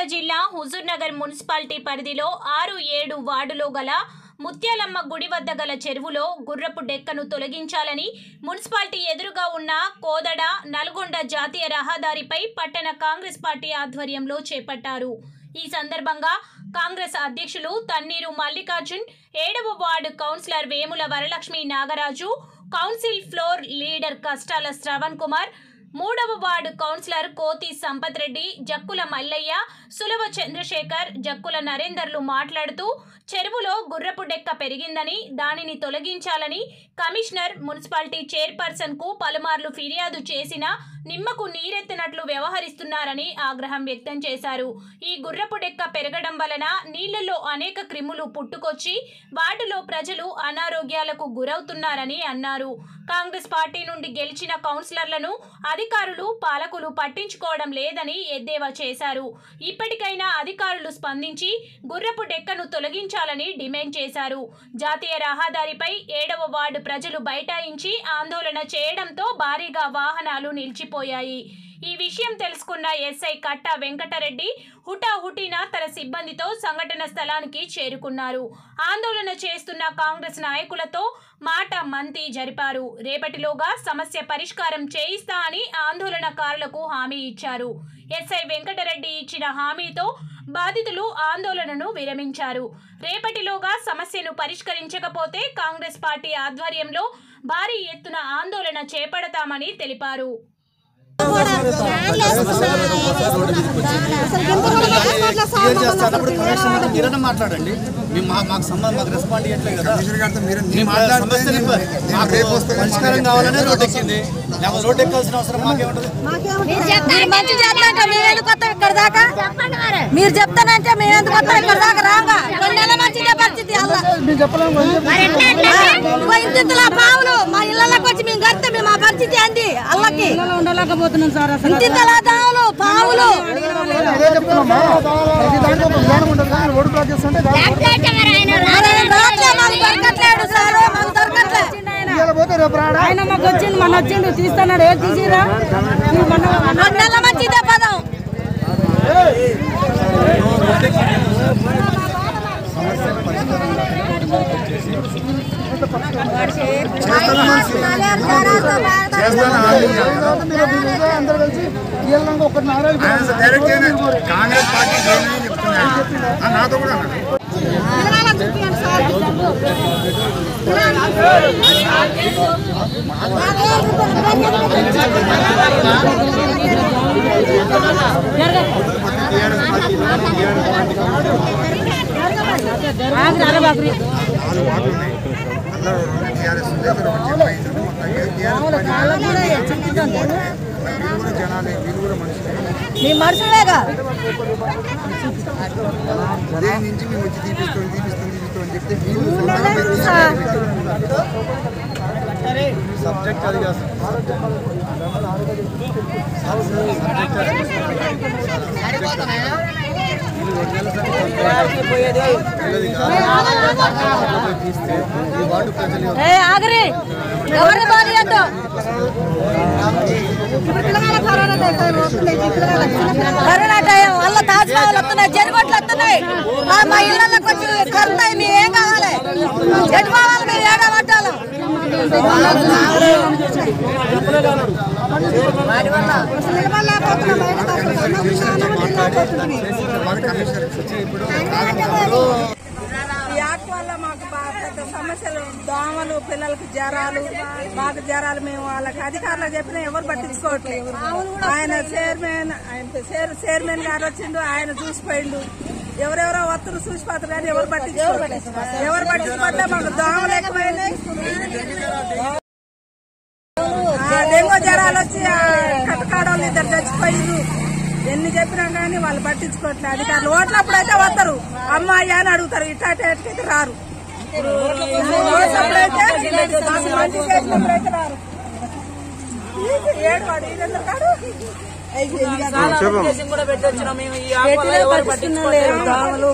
జిల్లా హుజూర్నగర్ మున్సిపాలిటీ పరిధిలో ఆరు ఏడు వార్డులో గల ముత్యాలమ్మ గుడి వద్ద గల చెరువులో గుర్రపు డెక్కను తొలగించాలని మున్సిపాలిటీ ఎదురుగా ఉన్న కోదడ నల్గొండ జాతీయ రహదారిపై పట్టణ కాంగ్రెస్ పార్టీ ఆధ్వర్యంలో చేపట్టారు ఈ సందర్భంగా కాంగ్రెస్ అధ్యక్షులు తన్నీరు మల్లికార్జున్ ఏడవ ward councillor Vemula Varalakshmi Nagaraju council floor leader Kashtala Shravan Kumar మూడవ వార్డు కౌన్సిలర్ కోతి సంపత్ రెడ్డి జక్కుల మల్లయ్య సులభ చంద్రశేఖర్ జక్కుల నరేందర్లు మాట్లాడుతూ చెరువులో గుర్రపు డెక్క పెరిగిందని దానిని తొలగించాలని కమిషనర్ మున్సిపాలిటీ చైర్పర్సన్ కు పలుమార్లు ఫిర్యాదు చేసినా నిమ్మకు నీరెత్తినట్లు వ్యవహరిస్తున్నారని ఆగ్రహం వ్యక్తం చేశారు ఈ గుర్రపు డెక్క పెరగడం వలన నీళ్లలో అనేక క్రిములు పుట్టుకొచ్చి వార్డులో ప్రజలు అనారోగ్యాలకు గురవుతున్నారని అన్నారు కాంగ్రెస్ పార్టీ నుండి గెలిచిన కౌన్సిలర్లను అధికారులు పాలకులు పట్టించుకోవడం లేదని ఎద్దేవా చేశారు ఇప్పటికైనా అధికారులు స్పందించి గుర్రపు డెక్కను తొలగించాలని డిమాండ్ చేశారు జాతీయ రహదారిపై ఏడవ వార్డు ప్రజలు బైఠాయించి ఆందోళన చేయడంతో భారీగా వాహనాలు నిలిచిపోయాయి ఈ విషయం తెలుసుకున్న ఎస్ఐ కట్ట వెంకటరెడ్డి హుటాహుటిన తన సిబ్బందితో సంఘటన స్థలానికి చేరుకున్నారు ఆందోళన చేస్తున్న కాంగ్రెస్ నాయకులతో మాట మంతి జరిపారు రేపటిలోగా సమస్య పరిష్కారం చేయిస్తా అని ఆందోళనకారులకు హామీ ఇచ్చారు ఎస్ఐ వెంకటరెడ్డి ఇచ్చిన హామీతో బాధితులు ఆందోళనను విరమించారు రేపటిలోగా సమస్యను పరిష్కరించకపోతే కాంగ్రెస్ పార్టీ ఆధ్వర్యంలో భారీ ఎత్తున ఆందోళన చేపడతామని తెలిపారు క్లియర్ చేస్తున్నప్పుడు కమిషన్ గారితో మీరన్నా మాట్లాడండి మేము మా మాకు సంబంధం మాకు రెస్పాండ్ ఇవ్వట్లేదు కదా మేము సమస్యని మాకు పరిష్కారం కావాలనే రోడ్ ఎక్కింది లేకపోతే రోడ్ ఎక్కాల్సిన అవసరం మాకేముంటుంది మీరు మంచి చేస్తానంటే మేము ఎందుకు వస్తాం ఇక్కడ దాకా మీరు చెప్తానంటే మేము ఎందుకు వస్తాం ఇక్కడ దాకా రాగా రెండు నెలల మంచిదే పరిస్థితి అల్లా ఇగో ఇంతింతలా పావులు మా ఇళ్ళకి వచ్చి మేము కడితే మేము ఆ పరిస్థితి ఏంది అల్లకి ఉండలేకపోతున్నాం సార్ అసలు ఇంతింతలా దావులు పావులు అదే చెప్తున్నామా ప్రతి దాంట్లో ఒక విధానం ఉంటుంది కానీ రోడ్డు బ్లాక్ చేస్తుంటే అరే రాత్రి మాకు దొరకట్లేడు సార్ మాకు దొరకట్లే ఇవాళ పోతే రేపు రాడా ఆయన మాకు వచ్చిండు మన వచ్చిండు తీస్తున్నాడు ఏం తీసిరా రెండు నెలల మంచిదే పదం మీరు ఇదే అందరూ కలిసి ఇవాళ ఒకటి నారాయణ కాంగ్రెస్ పార్టీ చేయమని చెప్తున్నా ఆ, నాతో కూడా అన్నాడు. నాలుగు వార్డులు ఉన్నాయి అందరూ టీఆర్ఎస్ ఉంది అందరూ వచ్చి పోయిండ్రు. మొత్తం టీఆర్ఎస్ పార్టీ వీళ్ళు కూడా జనాలే వీళ్ళు కూడా మనుషులే మీ మనుషులేగా ఉదయం నుంచి మేము వచ్చి తీపిస్తాం తీపిస్తాం తీపిస్తాం అని చెప్తే వీళ్ళు సొంతంగా పెట్టి సబ్జెక్ట్ అది కాదు తీస్తే ఈ వార్డు ప్రజలు ఏ ఆగరి ఎవరిని బాధియద్దు కరోనా టైం వల్ల తాజ్మహల్ వస్తున్నాయి జరుగుట్లు వస్తున్నాయి మా మా ఇళ్ళకి వచ్చి కరుతాయి మేము ఏం కావాలి ఎటు పోవాలి మీరు ఏడా పట్టాలి వారి కమిషనర్ వచ్చి ఇప్పుడు ప్రారంభంలో ఈ యాక్ట్ వల్ల మాకు బాగా పెద్ద సమస్యలు దోమలు పిల్లలకి జ్వరాలు మాకు జ్వరాలు మేము వాళ్ళకి అధికారులకు చెప్పినా ఎవరు పట్టించుకోవట్లేదు ఆయన చైర్మన్ ఆయన చైర్ చైర్మన్ గారు వచ్చిండు ఆయన చూసిపోయిండు ఎవరెవరో వస్తున్నారు చూసిపోతారు కానీ ఎవరు పట్టించుకోవట్లేదు ఎవరు పట్టించుకుంటే మాకు దోమలు ఎక్కువైనాయి ఆ, డెంగూ జ్వరాలు వచ్చి ఆ కట్టకాడోళ్ళు ఇద్దరు చచ్చిపోయిండ్రు ఎన్ని చెప్పినా కానీ వాళ్ళు పట్టించుకోవట్లేదు అధికారులు ఓట్లప్పుడు అయితే వస్తారు అమ్మాయి అని అడుగుతారు ఇట్లా అయితే రారు ఓట్లప్పుడైతే మాకు మంచి చేసినప్పుడైతే రారు ఏడు వాడు ఈయన కాడు కూడా పెట్టొచ్చినాం మేము ఈ ఆకువల్ల ఎవరు పట్టించుకోలేదు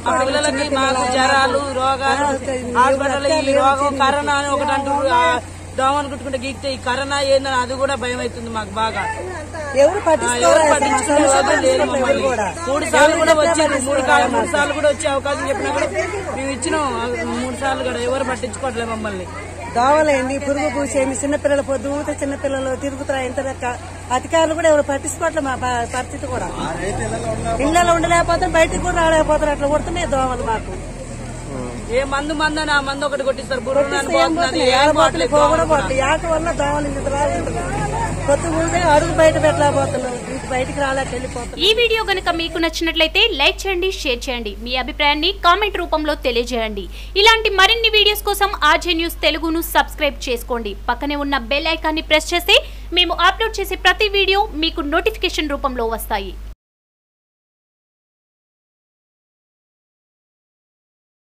పిల్లలకి మాకు జ్వరాలు రోగాలు హాస్పిటల్ ఈ రోగం కరోనా అని ఒకటి అంటారు ఆ దోమలు కుట్టుకుంటే గీక్తే ఈ కరోనా ఏందని అది కూడా భయం అవుతుంది మాకు బాగా ఎవరు ఆ, ఎవరు పట్టించుకునే వాళ్ళు లేరు మమ్మల్ని మూడు సార్లు కూడా వచ్చింది మూడు కాలం మూడు సార్లు కూడా వచ్చే అవకాశం చెప్పినా కూడా మేము ఇచ్చినాం ఆ, మూడు సార్లు కూడా ఎవరు పట్టించుకోవట్లేదు మమ్మల్ని దోవలేంది పురుగు పూసేంది చిన్నపిల్లలు పొద్దుత చిన్నపిల్లలు తిరుగుతారు ఇంత లెక్క అధికారులు కూడా ఎవరు పట్టించుకోవట్లేదు మా ప- పరిస్థితి కూడా ఇళ్ళలో ఉండలేకపోతే బయటికి కూడా రాలేకపోతారు అట్లా కొడుతున్నాయి దోమలు మాకు ఏ మందు మందు అని ఆ మందు ఒకటి కొట్టిస్తారు బుర్ర ఏం పోతున్నాయి ఏడబోతున్నాయి పోకుండా పోతున్నాయి యాక వల్ల దోమలు ఇంత రాకుంటున్నాయి కొత్త ఉంటే అడుగు బయట పెట్టలేకపోతున్నాం ఇంక బయటికి రాలేక వెళ్ళిపోతున్నాం ఈ వీడియో గనుక మీకు నచ్చినట్లయితే లైక్ చేయండి షేర్ చేయండి మీ అభిప్రాయాన్ని కామెంట్ రూపంలో తెలియజేయండి ఇలాంటి మరిన్ని వీడియోస్ కోసం ఆర్జే న్యూస్ తెలుగును సబ్స్క్రైబ్ చేసుకోండి పక్కనే ఉన్న బెల్ ఐకాన్ని ప్రెస్ చేస్తే మేము అప్లోడ్ చేసే ప్రతి వీడియో మీకు నోటిఫికేషన్ రూపంలో వస్తాయి